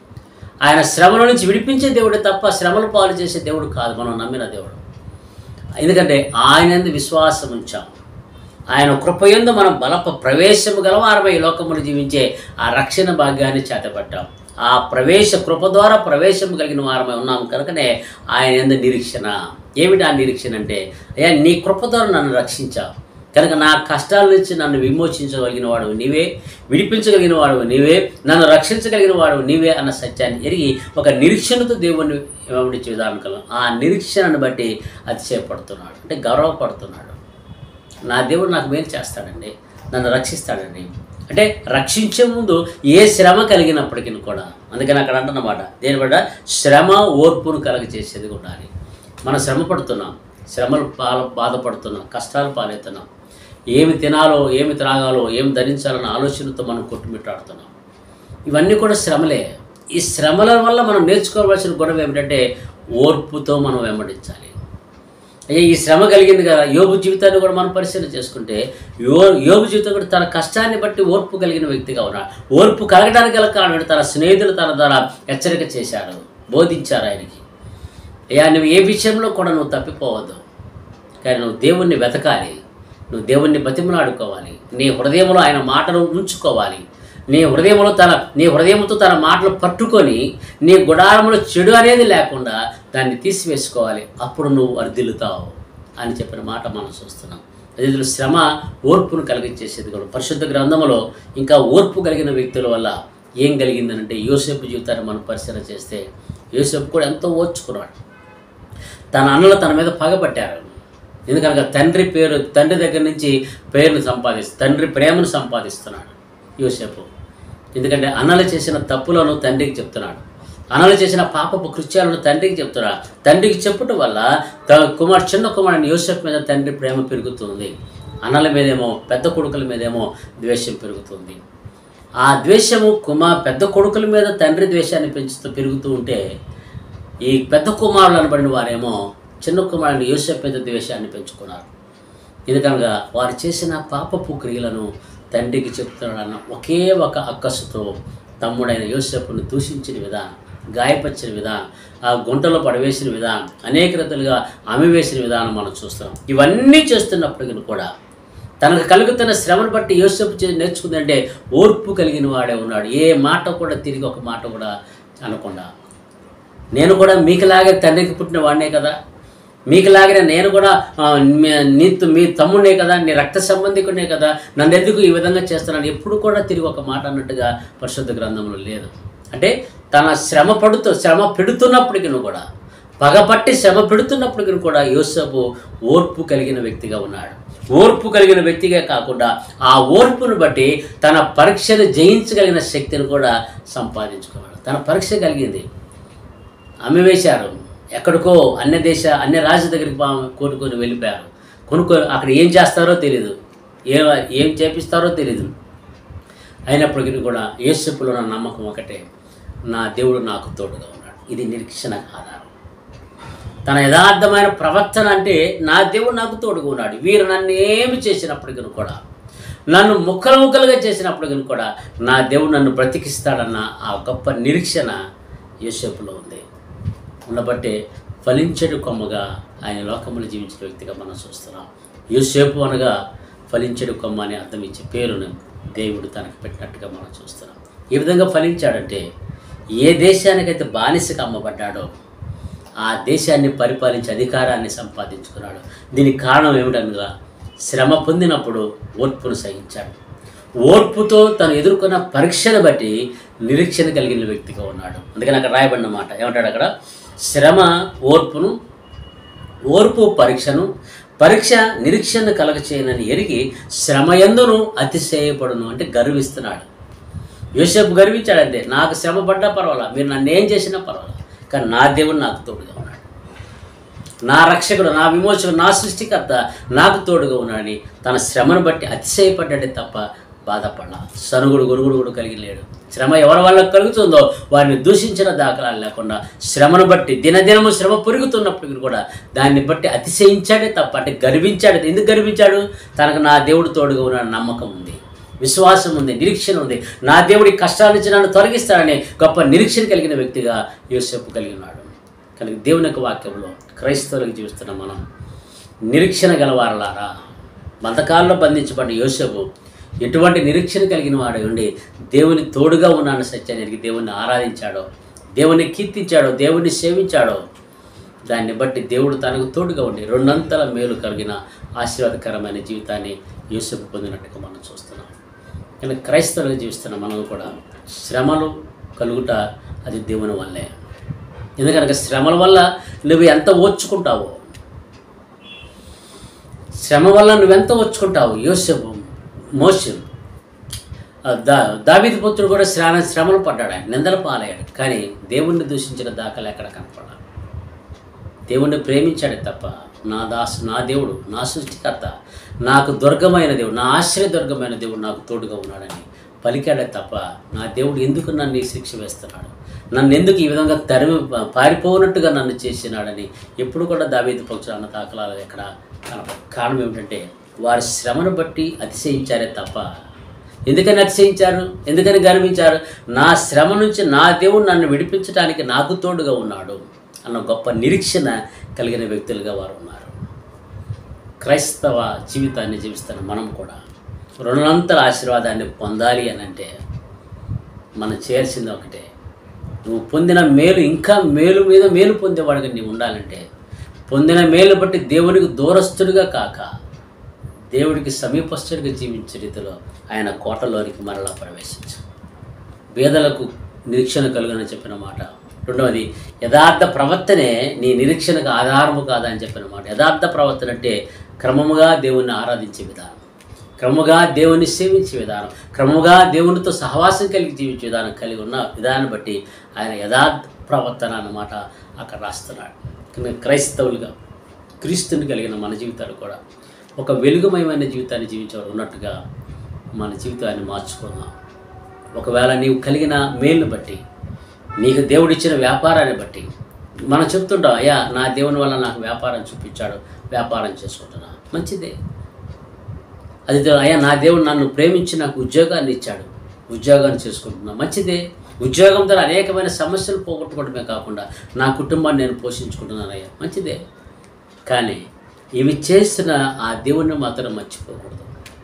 ఆయన శ్రమల నుంచి విడిపించే దేవుడు తప్ప శ్రమలు పాలు చేసే దేవుడు కాదు మనం నమ్మిన దేవుడు ఎందుకంటే ఆయన ఎందు విశ్వాసం ఉంచాం ఆయన కృపయందు మనం బలప ప్రవేశము గలవారమై ఈ లోకములు జీవించే ఆ రక్షణ భాగ్యాన్ని చేతపట్టాం ఆ ప్రవేశ కృప ద్వారా ప్రవేశం కలిగిన వారమై ఉన్నాం కనుకనే ఆయన ఎందు నిరీక్షణ ఏమిటి ఆ నిరీక్షణ అంటే అయ్యా నీ కృప ద్వారా నన్ను రక్షించావు కనుక నా కష్టాల నుంచి నన్ను విమోచించగలిగిన వాడు నీవే విడిపించగలిగిన వాడు నీవే నన్ను రక్షించగలిగిన వాడు నీవే అన్న సత్యాన్ని ఎరిగి ఒక నిరీక్షణతో దేవుణ్ణి వెంబడించే విధానం కలం ఆ నిరీక్షణను బట్టి అతిశయపడుతున్నాడు అంటే గౌరవపడుతున్నాడు నా దేవుడు నాకు మేలు చేస్తాడండి నన్ను రక్షిస్తాడండి అంటే రక్షించే ముందు ఏ శ్రమ కలిగినప్పటికీ కూడా అందుకని అక్కడ అంటున్నమాట దేని బట్ట శ్రమ ఓర్పును కలగ చేసేది ఉండాలి మనం శ్రమ పడుతున్నాం శ్రమలు పాల బాధపడుతున్నాం కష్టాలు పాలవుతున్నాం ఏమి తినాలో ఏమి త్రాగాలో ఏమి ధరించాలన్న ఆలోచనతో మనం కొట్టుమిట్టాడుతున్నాం ఇవన్నీ కూడా శ్రమలే ఈ శ్రమల వల్ల మనం నేర్చుకోవాల్సిన గొడవ ఏమిటంటే ఓర్పుతో మనం వెంబడించాలి అయ్యా ఈ శ్రమ కలిగింది కదా యోగు జీవితాన్ని కూడా మనం పరిశీలన చేసుకుంటే యో యోగు జీవితం కూడా తన కష్టాన్ని బట్టి ఓర్పు కలిగిన వ్యక్తిగా ఉన్నాడు ఓర్పు కలగడానికి గల కారణం ఏంటి? తన స్నేహితులు తన ద్వారా హెచ్చరిక చేశాడు బోధించారు ఆయనకి అయ్యా నువ్వు ఏ విషయంలో కూడా నువ్వు తప్పిపోవద్దు కానీ నువ్వు దేవుణ్ణి వెతకాలి నువ్వు దేవుణ్ణి బతిమలాడుకోవాలి నీ హృదయంలో ఆయన మాటను ఉంచుకోవాలి నీ హృదయంలో తన నీ హృదయంతో తన మాటలు పట్టుకొని నీ గుడారంలో చెడు అనేది లేకుండా దాన్ని తీసివేసుకోవాలి అప్పుడు నువ్వు వర్ధిల్లుతావు అని చెప్పిన మాట మనం చూస్తున్నాం అదే శ్రమ ఓర్పును కలిగించేసేది కూడా పరిశుద్ధ గ్రంథంలో ఇంకా ఓర్పు కలిగిన వ్యక్తుల వల్ల ఏం కలిగిందనంటే యోసేపు జీవితాన్ని మనం పరిశీలన చేస్తే యోసేపు కూడా ఎంతో ఓర్చుకున్నాడు తన అన్నలు తన మీద పగపట్టారు ఎందుకనగా తండ్రి పేరు తండ్రి దగ్గర నుంచి పేరును సంపాదిస్తు తండ్రి ప్రేమను సంపాదిస్తున్నాడు యోసేపు ఎందుకంటే అన్నలు చేసిన తప్పులను తండ్రికి చెప్తున్నాడు అన్నలు చేసిన పాపపు కృత్యాలను తండ్రికి చెప్తున్నాడు తండ్రికి చెప్పుట వల్ల తన కుమార్ చిన్న కుమారుని యోసేపు మీద తండ్రి ప్రేమ పెరుగుతుంది అన్నల మీదేమో పెద్ద కొడుకుల మీదేమో ద్వేషం పెరుగుతుంది ఆ ద్వేషము కుమార్ పెద్ద కొడుకుల మీద తండ్రి ద్వేషాన్ని పెంచుతూ పెరుగుతూ ఉంటే ఈ పెద్ద కుమారులు అనబడిన వారేమో చిన్న కుమారుని యోసేపు మీద ద్వేషాన్ని పెంచుకున్నారు ఎందుకనగా వారు చేసిన పాపపు క్రియలను తండ్రికి చెప్తున్నాడన్న ఒకే ఒక అక్కసుతో తమ్ముడైన యోసేపును దూషించిన విధానం గాయపరిచిన విధానం ఆ గుంటలో పడవేసిన విధానం అనేక రకాలుగా అమివేసిన విధానం మనం చూస్తున్నాం ఇవన్నీ చేస్తున్నప్పటికీ కూడా తనకు కలుగుతున్న శ్రమను బట్టి యోసేపు చే- నేర్చుకుందంటే ఓర్పు కలిగిన వాడే ఉన్నాడు ఏ మాట కూడా తిరిగి ఒక మాట కూడా అనకుండా నేను కూడా మీకులాగే తండ్రికి పుట్టిన వాడినే కదా మీకులాగే నేను కూడా ఆ, మీ- నీ మీ తమ్ముడే కదా నీ రక్త సంబంధికుడే కదా నన్ను ఎందుకు ఈ విధంగా చేస్తున్నాను ఎప్పుడు కూడా తిరిగి ఒక మాట అన్నట్టుగా పరిశుద్ధ గ్రంథంలో లేదు అంటే తన శ్రమ పడుతూ శ్రమ పెడుతున్నప్పటికీ కూడా పగపట్టి శ్రమ పెడుతున్నప్పటికీ కూడా యోసేపు ఓర్పు కలిగిన వ్యక్తిగా ఉన్నాడు ఓర్పు కలిగిన వ్యక్తిగా కాకుండా ఆ ఓర్పును బట్టి తన పరీక్షను జయించగలిగిన శక్తిని కూడా సంపాదించుకున్నాడు తన పరీక్ష కలిగింది అమ్మి వేశారు ఎక్కడికో అన్య దేశ అన్య రాజు దగ్గరికి పా- కొనుక్కొని వెళ్ళిపోయారు కొనుక్కొని అక్కడ ఏం చేస్తారో తెలియదు ఏం ఏం చేపిస్తారో తెలియదు అయినప్పటికీ కూడా యేసుప్పులో నా నమ్మకం ఒకటే నా దేవుడు నాకు తోడుగా ఉన్నాడు ఇది నిరీక్షణ ఆధారం తన యథార్థమైన ప్రవర్తన అంటే నా దేవుడు నాకు తోడుగా ఉన్నాడు వీరు నన్ను ఏమి చేసినప్పటికీ కూడా నన్ను ముక్కలు ముక్కలుగా చేసినప్పటికీ కూడా నా దేవుడు నన్ను బ్రతికిస్తాడన్న ఆ గొప్ప నిరీక్షణ యోసేపులో ఉంది ఉండబట్టే ఫలించడు కొమ్మగా ఆయన లోకములు జీవించిన వ్యక్తిగా మనం చూస్తున్నాం యోసేపు అనగా ఫలించడు కొమ్మ అని అర్థం ఇచ్చే పేరును దేవుడు తనకు పెట్టినట్టుగా మనం చూస్తున్నాం ఈ విధంగా ఫలించాడంటే ఏ దేశానికైతే బానిసగా అమ్మబడ్డాడో ఆ దేశాన్ని పరిపాలించే అధికారాన్ని సంపాదించుకున్నాడు దీనికి కారణం ఏమిటనగా శ్రమ పొందినప్పుడు ఓర్పును సహించాడు ఓర్పుతో తను ఎదుర్కొన్న పరీక్షను బట్టి నిరీక్షణ కలిగిన వ్యక్తిగా ఉన్నాడు అందుకని అక్కడ రాయబడిన మాట ఏమంటాడు అక్కడ శ్రమ ఓర్పును ఓర్పు పరీక్షను పరీక్ష నిరీక్షణ కలగచేయనని ఎరిగి శ్రమయందును అతిశయపడును అంటే గర్విస్తున్నాడు యోసేపు గర్వించాడంతే నాకు శ్రమ పడ్డా పర్వాలా మీరు నన్ను ఏం చేసినా పర్వాలా కానీ నా దేవుడు నాకు తోడుగా ఉన్నాడు నా రక్షకుడు నా విమోచకుడు నా సృష్టికర్త నాకు తోడుగా ఉన్నాడని తన శ్రమను బట్టి అతిశయపడ్డాడే తప్ప బాధపడాల సనుగుడు గొడుగుడు కూడా కలిగి లేడు శ్రమ ఎవరి వల్ల కలుగుతుందో వారిని దూషించిన దాఖలాలు లేకుండా శ్రమను బట్టి దినదినము శ్రమ పెరుగుతున్నప్పటికీ కూడా దాన్ని బట్టి అతిశయించాడే తప్ప అంటే గర్వించాడు ఎందుకు గర్వించాడు తనకు నా దేవుడు తోడుగా ఉన్న నమ్మకం ఉంది విశ్వాసం ఉంది నిరీక్షణ ఉంది నా దేవుడి కష్టాల నుంచి నన్ను తొలగిస్తాడనే గొప్ప నిరీక్షణ కలిగిన వ్యక్తిగా యోసేపు కలిగి ఉన్నాడు కనుక దేవుని యొక్క వాక్యంలో క్రైస్తవులకు జీవిస్తున్న మనం నిరీక్షణ గలవారలారా బంధకాల్లో బంధించబడిన యోసేపు ఎటువంటి నిరీక్షణ కలిగిన వాడు ఉండి దేవుని తోడుగా ఉన్నాను సత్యానికి దేవుణ్ణి ఆరాధించాడో దేవుని కీర్తించాడో దేవుణ్ణి సేవించాడో దాన్ని బట్టి దేవుడు తనకు తోడుగా ఉండి రెండంతల మేలు కలిగిన ఆశీర్వాదకరమైన జీవితాన్ని యూసుఫ్ పొందినట్టుగా మనం చూస్తున్నాం కానీ క్రైస్తవులుగా జీవిస్తున్న మనం కూడా శ్రమలు కలుగుట అది దేవుని వల్లే ఎందుకనగా శ్రమల వల్ల నువ్వు ఎంత ఓర్చుకుంటావో శ్రమ వల్ల నువ్వెంత ఓర్చుకుంటావు యోసేపు మోసం దా దావిది పుత్రుడు కూడా శ్రాన శ్రమలు పడ్డాడు ఆయన నిందలు పాలయ్యాడు కానీ దేవుణ్ణి దూషించిన దాఖలు ఎక్కడ కనపడాలి దేవుణ్ణి ప్రేమించాడే తప్ప నా దాసు నా దేవుడు నా సృష్టికర్త నాకు దుర్గమైన దేవుడు నా ఆశ్రయ దుర్గమైన దేవుడు నాకు తోడుగా ఉన్నాడని పలికాడే తప్ప నా దేవుడు ఎందుకు నన్ను ఈ శిక్ష వేస్తున్నాడు నన్ను ఎందుకు ఈ విధంగా తరిమి పారిపోనట్టుగా నన్ను చేసినాడని ఎప్పుడు కూడా దావేది పక్షులు అన్న దాఖలాలు ఎక్కడ కనపడదు కారణం ఏమిటంటే వారి శ్రమను బట్టి అతిశయించారే తప్ప ఎందుకని అతిశయించారు ఎందుకని గర్వించారు నా శ్రమ నుంచి నా దేవుడు నన్ను విడిపించడానికి నాకు తోడుగా ఉన్నాడు అన్న గొప్ప నిరీక్షణ కలిగిన వ్యక్తులుగా వారు ఉన్నారు క్రైస్తవ జీవితాన్ని జీవిస్తున్న మనం కూడా రెండంతల ఆశీర్వాదాన్ని పొందాలి అని అంటే మనం చేయాల్సింది ఒకటే నువ్వు పొందిన మేలు ఇంకా మేలు మీద మేలు పొందేవాడిగా నీవు ఉండాలంటే పొందిన మేలు బట్టి దేవునికి దూరస్తుడిగా కాక దేవుడికి సమీపస్తుడిగా జీవించే రీతిలో ఆయన కోటలోనికి మరలా ప్రవేశించు పేదలకు నిరీక్షణ కలుగునని చెప్పిన మాట రెండవది యథార్థ ప్రవర్తనే నీ నిరీక్షణకు ఆధారము కాదని చెప్పిన మాట యథార్థ ప్రవర్తన అంటే క్రమముగా దేవుణ్ణి ఆరాధించే విధానం క్రమముగా దేవుని సేవించే విధానం క్రమముగా దేవునితో సహవాసం కలిగి జీవించే విధానం కలిగి ఉన్న విధానం బట్టి ఆయన యథార్థ ప్రవర్తన అన్నమాట అక్కడ రాస్తున్నాడు కనుక క్రైస్తవులుగా క్రీస్తుని కలిగిన మన జీవితాలు కూడా ఒక వెలుగుమయమైన జీవితాన్ని జీవించేవారు ఉన్నట్టుగా మన జీవితాన్ని మార్చుకుందాం ఒకవేళ నీవు కలిగిన మేలును బట్టి నీకు దేవుడిచ్చిన వ్యాపారాన్ని బట్టి మనం చెప్తుంటాం అయ్యా నా దేవుని వల్ల నాకు వ్యాపారం చూపించాడు వ్యాపారం చేసుకుంటున్నా మంచిదే అది దే- అయ్యా నా దేవుడు నన్ను ప్రేమించి నాకు ఉద్యోగాన్ని ఇచ్చాడు ఉద్యోగాన్ని చేసుకుంటున్నా మంచిదే ఉద్యోగం ద్వారా అనేకమైన సమస్యలు పోగొట్టుకోవడమే కాకుండా నా కుటుంబాన్ని నేను పోషించుకుంటున్నాను అయ్యా మంచిదే కానీ ఇవి చేసిన ఆ దేవుణ్ణి మాత్రం మర్చిపోకూడదు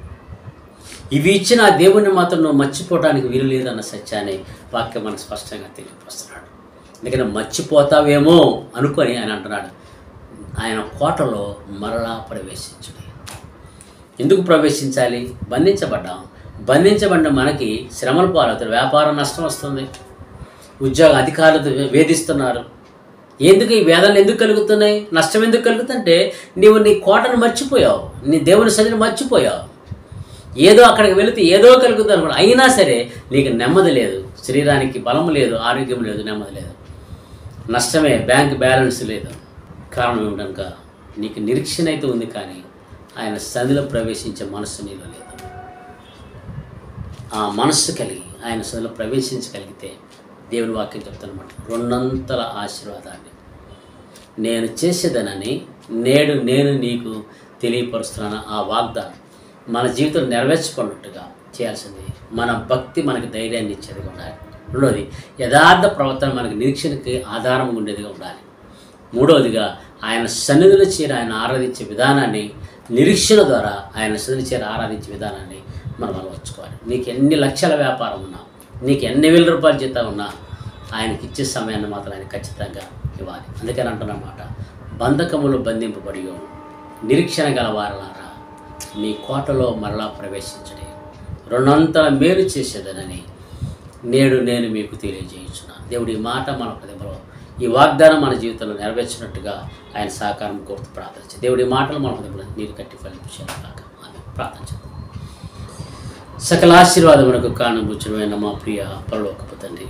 ఇవి ఇచ్చిన ఆ దేవుణ్ణి మాత్రం నువ్వు మర్చిపోవడానికి వీలు లేదన్న సత్యాన్ని వాక్యం మనకు స్పష్టంగా తెలియపరుస్తున్నాడు ఎందుకంటే మర్చిపోతావేమో అనుకొని ఆయన అంటున్నాడు ఆయన కోటలో మరలా ప్రవేశించుడి ఎందుకు ప్రవేశించాలి బంధించబడ్డాం బంధించబడిన మనకి శ్రమలు పాలవుతాయి వ్యాపారం నష్టం వస్తుంది ఉద్యోగ అధికారులు వేధిస్తున్నారు ఎందుకు ఈ వేదనలు ఎందుకు కలుగుతున్నాయి నష్టం ఎందుకు కలుగుతుందంటే నీవు నీ కోటను మర్చిపోయావు నీ దేవుని సన్నిధిని మర్చిపోయావు ఏదో అక్కడికి వెళితే ఏదో కలుగుతుంది అనుకోండి అయినా సరే నీకు నెమ్మది లేదు శరీరానికి బలం లేదు ఆరోగ్యం లేదు నెమ్మది లేదు నష్టమే బ్యాంక్ బ్యాలెన్స్ లేదు కారణం ఏమిటనక నీకు నిరీక్షణ అయితే ఉంది కానీ ఆయన సన్నిధిలో ప్రవేశించే మనస్సు నీలో లేదు ఆ మనస్సు కలిగి ఆయన సన్నిధిలో ప్రవేశించగలిగితే దేవుని వాక్యం చెప్తానమాట రెండంతల ఆశీర్వాదాన్ని నేను చేసేదనని నేడు నేను నీకు తెలియపరుస్తున్నాను ఆ వాగ్దానం మన జీవితం నెరవేర్చుకున్నట్టుగా చేయాల్సింది మన భక్తి మనకి ధైర్యాన్ని ఇచ్చేదిగా ఉండాలి రెండోది యథార్థ ప్రవర్తన మనకి నిరీక్షణకి ఆధారం ఉండేదిగా ఉండాలి మూడవదిగా ఆయన సన్నిధిలో చేరి ఆయన ఆరాధించే విధానాన్ని నిరీక్షణ ద్వారా ఆయన సన్నిధి చేరి ఆరాధించే విధానాన్ని మనం అలవర్చుకోవాలి నీకు ఎన్ని లక్షల వ్యాపారం ఉన్నా నీకు ఎన్ని వేల రూపాయల జీతం ఉన్నా ఆయనకి ఇచ్చే సమయాన్ని మాత్రం ఆయన ఖచ్చితంగా ఇవ్వాలి అందుకని అంటున్నమాట బంధకములు బంధింపబడి నిరీక్షణ గల వారలారా మీ కోటలో మరలా ప్రవేశించడే రెండంతల మేలు చేసేదనని నేడు నేను మీకు తెలియజేయించున్నాను దేవుడి ఈ మాట మన హృదయంలో ఈ వాగ్దానం మన జీవితంలో నెరవేర్చినట్టుగా ఆయన సహకారం కోరుతూ ప్రార్థించారు దేవుడి ఈ మాటలు మన హృదయంలో నీరు కట్టి ఫలించాను కాక ఆమె ప్రార్థించారు సకల ఆశీర్వాదమునకు కారణభూచమైన మా ప్రియ పరలోకపు తండ్రి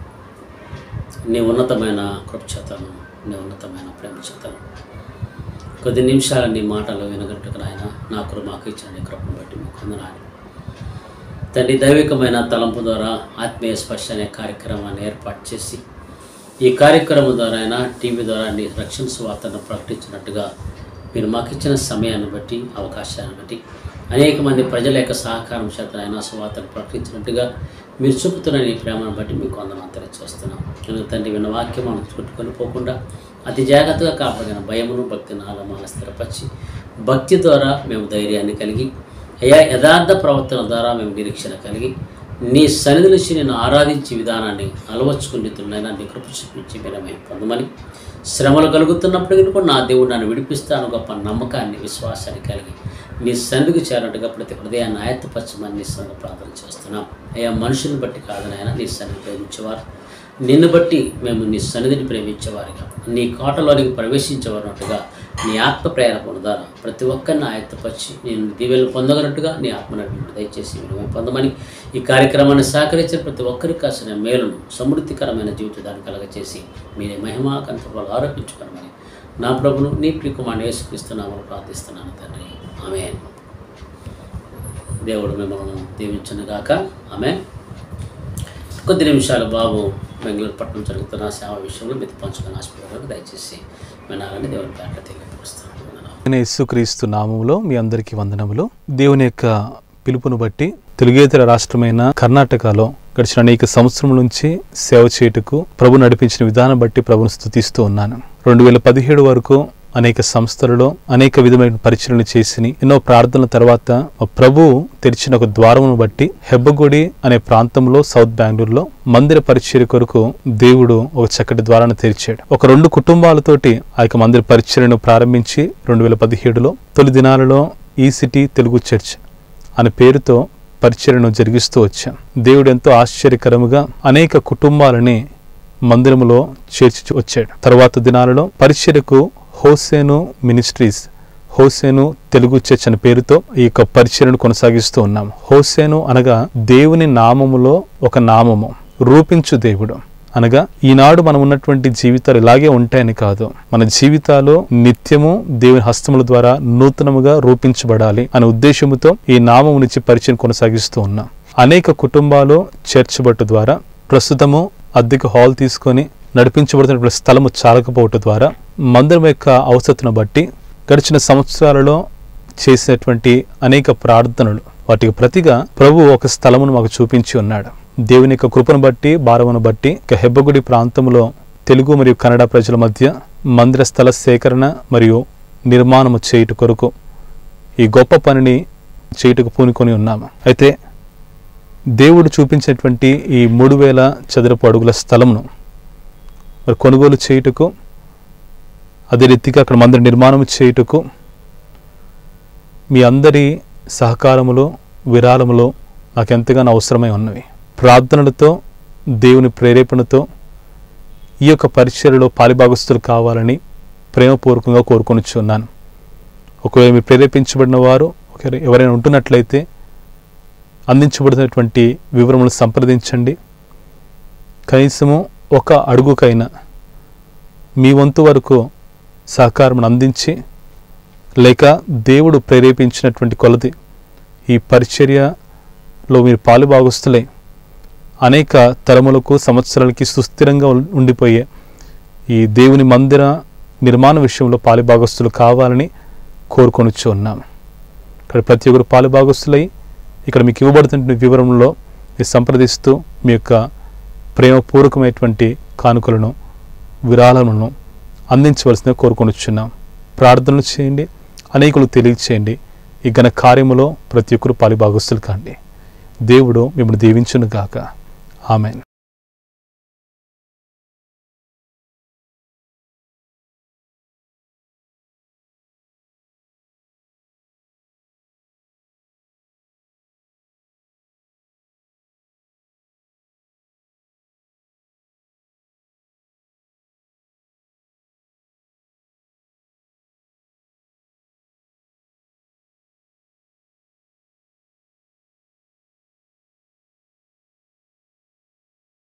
నీ ఉన్నతమైన కృపచేతను నీ ఉన్నతమైన ప్రేమ చేతను కొద్ది నిమిషాలు నీ మాటలు వినగట్టుకు నాయన నా కృప మాకు ఇచ్చిన నీ కృపను బట్టి మీకు వందనాలు తండ్రి దైవికమైన తలంపు ద్వారా ఆత్మీయ స్పర్శ అనే కార్యక్రమాన్ని ఏర్పాటు చేసి ఈ కార్యక్రమం ద్వారా అయినా టీవీ ద్వారా నీ రక్షణ సువార్తను ప్రకటించినట్టుగా మీరు మాకు ఇచ్చిన సమయాన్ని బట్టి అవకాశాన్ని బట్టి అనేక మంది ప్రజల యొక్క సహకారం చేత అయినా సువార్తను ప్రకటించినట్టుగా మీరు చూపుతున్న నీ ప్రేమను బట్టి మీకు వందనాలు తెలియజేస్తున్నాం కనుక తండ్రి విన్న వాక్యం మనం చుట్టుకొని పోకుండా అతి జాగ్రత్తగా కాపాడిన భయమును భక్తిని ఆలమాల స్థిరపరిచి భక్తి ద్వారా మేము ధైర్యాన్ని కలిగి అయ్యా యథార్థ ప్రవర్తన ద్వారా మేము నిరీక్షణ కలిగి నీ సన్నిధి నుంచి నేను ఆరాధించే విధానాన్ని అలవర్చుకుంటున్నాయినా నీ కృప చూపించి మీరు మేము పొందమని శ్రమలు కలుగుతున్నప్పటికీ కూడా నా దేవుడు నన్ను విడిపిస్తాను గొప్ప నమ్మకాన్ని విశ్వాసాన్ని కలిగి నీ సన్నిధికి చేరట్టుగా ప్రతి హృదయాన్ని ఆయత్తపరచమని నీ సన్నిధి ప్రార్థన చేస్తున్నాం అయ్యా మనుషుని బట్టి కాదనైనా నీ సన్నిధి ప్రేమించేవారు నిన్ను బట్టి మేము నీ సన్నిధిని ప్రేమించేవారుగా నీ కోటలోనికి ప్రవేశించేవారున్నట్టుగా నీ ఆత్మ ప్రేరణ పొందాలి ప్రతి ఒక్కరిని ఆయత్తపరిచి నేను దీవెలు పొందగలట్టుగా నీ ఆత్మ నడిపి దయచేసి మేము పొందమని ఈ కార్యక్రమాన్ని సహకరించిన ప్రతి ఒక్కరికి కాసిన మేలును సమృద్ధికరమైన జీవితాన్ని కలగచేసి మీరే మహిమా కంతపాలు ఆరోపించుకోమని నా ప్రభును నీ ప్రికుమాన్ని యేసుక్రీస్తున్నామని ప్రార్థిస్తున్నాను తండ్రి ఆమె దేవుడు మిమ్మల్ని దీవించను గాక ఆమె కొద్ది నిమిషాలు బాబు బెంగళూరు పట్టణం జరుగుతున్న సేవ విషయంలో మీతో పంచుకుని ఆశపడడానికి దయచేసి వినాలని దేవుని పేట తెలియపరుస్తున్నాను వందనాలు. ఆయన యేసుక్రీస్తు నామములో మీ అందరికీ వందనములు దేవుని యొక్క పిలుపును బట్టి తెలుగేతర రాష్ట్రమైన కర్ణాటకలో గడిచిన అనేక సంవత్సరం నుంచి సేవ చేయుటకు ప్రభు నడిపించిన విధానం బట్టి ప్రభును స్థుతిస్తూ ఉన్నాను రెండు వేల పదిహేడు వరకు అనేక సంస్థలలో అనేక విధమైన పరిచయలు చేసి ఎన్నో ప్రార్థనల తర్వాత మా ప్రభు తెరిచిన ఒక ద్వారమును బట్టి హెబ్బగుడి అనే ప్రాంతంలో సౌత్ బెంగళూరులో మందిర పరిచర్య కొరకు దేవుడు ఒక చక్కటి ద్వారాన్ని తెరిచాడు ఒక రెండు కుటుంబాలతోటి ఆ యొక్క మందిర పరిచర్యను ప్రారంభించి రెండు వేల పదిహేడులో తొలి దినాలలో ఈ సిటీ తెలుగు చర్చ్ అనే పేరుతో పరిచర్యను జరిగిస్తూ వచ్చాం దేవుడు ఎంతో ఆశ్చర్యకరముగా అనేక కుటుంబాలని మందిరములో చేర్చి వచ్చాడు తర్వాత దినాలలో పరిచర్యకు హోసేను మినిస్ట్రీస్ హోసేను తెలుగు చర్చ్ అనే పేరుతో ఈ యొక్క పరిచర్యను కొనసాగిస్తూ ఉన్నాం హోసేను అనగా దేవుని నామములో ఒక నామము రూపించు దేవుడు అనగా ఈనాడు మనం ఉన్నటువంటి జీవితాలు ఇలాగే ఉంటాయని కాదు మన జీవితాలు నిత్యము దేవుని హస్తముల ద్వారా నూతనముగా రూపించబడాలి అనే ఉద్దేశముతో ఈ నామము నుంచి పరిచయం కొనసాగిస్తూ ఉన్నాం అనేక కుటుంబాలు చర్చ్ బట్టు ద్వారా ప్రస్తుతము అద్దెకు హాల్ తీసుకొని నడిపించబడుతున్నటువంటి స్థలము చాలకపోవటం ద్వారా మందిరం యొక్క అవసరతను బట్టి గడిచిన సంవత్సరాలలో చేసినటువంటి అనేక ప్రార్థనలు వాటికి ప్రతిగా ప్రభు ఒక స్థలమును మాకు చూపించి ఉన్నాడు దేవుని యొక్క కృపను బట్టి భారమును బట్టి ఇక హెబ్బగుడి ప్రాంతంలో తెలుగు మరియు కన్నడ ప్రజల మధ్య మందిర స్థల సేకరణ మరియు నిర్మాణము చేయుట కొరకు ఈ గొప్ప పనిని చేయుటకు పూనుకొని ఉన్నాము అయితే దేవుడు చూపించినటువంటి ఈ మూడు వేల చదరపు అడుగుల స్థలమును మరి కొనుగోలు చేయుటకు అదే రీతిగా అక్కడ మందిర నిర్మాణం చేయుటకు మీ అందరి సహకారములో విరాళములో నాకు ఎంతగానో అవసరమై ఉన్నవి ప్రార్థనలతో దేవుని ప్రేరేపణతో ఈ యొక్క పరిచర్యలో పాలిభాగస్తులు కావాలని ప్రేమపూర్వకంగా కోరుకొనిచున్నాను ఒకవేళ మీరు ప్రేరేపించబడిన వారు ఒకవేళ ఎవరైనా ఉంటున్నట్లయితే అందించబడినటువంటి వివరములు సంప్రదించండి కనీసము ఒక అడుగుకైనా మీ వంతు వరకు సహకారం అందించి లేక దేవుడు ప్రేరేపించినటువంటి కొలది ఈ పరిచర్యలో మీరు పాలుభాగస్తులై అనేక తరములకు సంవత్సరాలకి సుస్థిరంగా ఉం- ఉండిపోయే ఈ దేవుని మందిర నిర్మాణ విషయంలో పాలుభాగస్తులు కావాలని కోరుకొనిచ్చు ఉన్నాము ఇక్కడ ప్రతి ఒక్కరు పాలుభాగస్తులై ఇక్కడ మీకు ఇవ్వబడుతున్న వివరంలో మీరు సంప్రదిస్తూ మీ యొక్క ప్రేమపూర్వకమైనటువంటి కానుకలను విరాళములను అందించవలసిందిగా కోరుకొనిచున్నాం ప్రార్థనలు చేయండి అనేకులు తెలియచేయండి ఈ ఘన కార్యములో ప్రతి ఒక్కరు పాలిభాగస్తులు కాండి దేవుడు మిమ్మల్ని దీవించును గాక ఆమెన్